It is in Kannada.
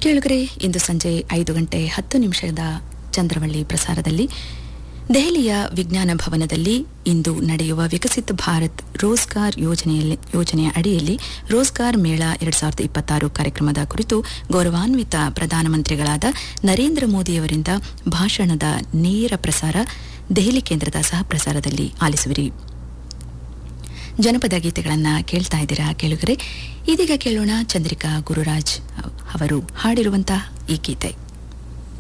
ಕೇಳುಗರೆ ಇಂದು ಸಂಜೆ ಐದು ಗಂಟೆ ಹತ್ತು ನಿಮಿಷದ ಚಂದ್ರವಳ್ಳಿ ಪ್ರಸಾರದಲ್ಲಿ ದೆಹಲಿಯ ವಿಜ್ಞಾನ ಭವನದಲ್ಲಿ ಇಂದು ನಡೆಯುವ ವಿಕಸಿತ ಭಾರತ್ ರೋಜ್ಗಾರ್ ಯೋಜನೆಯಲ್ಲಿ ಯೋಜನೆಯ ಅಡಿಯಲ್ಲಿ ರೋಜ್ಗಾರ್ ಮೇಳ ಎರಡ್ ಸಾವಿರದ ಇಪ್ಪತ್ತಾರು ಕಾರ್ಯಕ್ರಮದ ಕುರಿತು ಗೌರವಾನ್ವಿತ ಪ್ರಧಾನಮಂತ್ರಿಗಳಾದ ನರೇಂದ್ರ ಮೋದಿಯವರಿಂದ ಭಾಷಣದ ನೇರ ಪ್ರಸಾರ ದೆಹಲಿ ಕೇಂದ್ರದ ಸಹ ಪ್ರಸಾರದಲ್ಲಿ ಆಲಿಸುವಿರಿ ಜನಪದ ಗೀತೆಗಳನ್ನು ಕೇಳ್ತಾ ಇದ್ದೀರಾ ಕೇಳುಗರೆ ಇದೀಗ ಕೇಳೋಣ ಚಂದ್ರಿಕಾ ಗುರುರಾಜ್ ಅವರು ಹಾಡಿರುವಂತಹ ಈ ಗೀತೆ